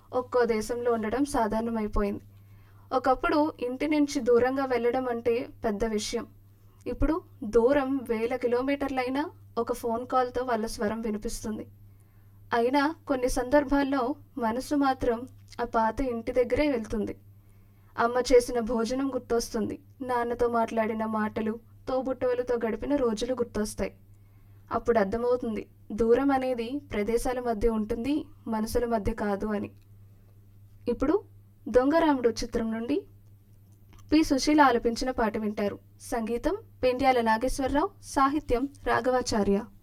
ఒక్కో దేశంలో ఉండడం సాధారణమైపోయింది ఒకప్పుడు ఇంటి నుంచి దూరంగా వెళ్ళడం అంటే పెద్ద విషయం ఇప్పుడు దూరం వేల కిలోమీటర్లైనా ఒక ఫోన్ కాల్తో వాళ్ళ స్వరం వినిపిస్తుంది అయినా కొన్ని సందర్భాల్లో మనసు మాత్రం ఆ పాత ఇంటి దగ్గరే వెళ్తుంది అమ్మ చేసిన భోజనం గుర్తొస్తుంది నాన్నతో మాట్లాడిన మాటలు తోబుట్టవలతో గడిపిన రోజులు గుర్తొస్తాయి అప్పుడు అర్థమవుతుంది దూరం అనేది ప్రదేశాల మధ్య ఉంటుంది మనసుల మధ్య కాదు అని ఇప్పుడు దొంగరాముడు చిత్రం నుండి పి సుశీల ఆలపించిన పాట వింటారు సంగీతం పెండ్యాల నాగేశ్వరరావు సాహిత్యం రాఘవాచార్య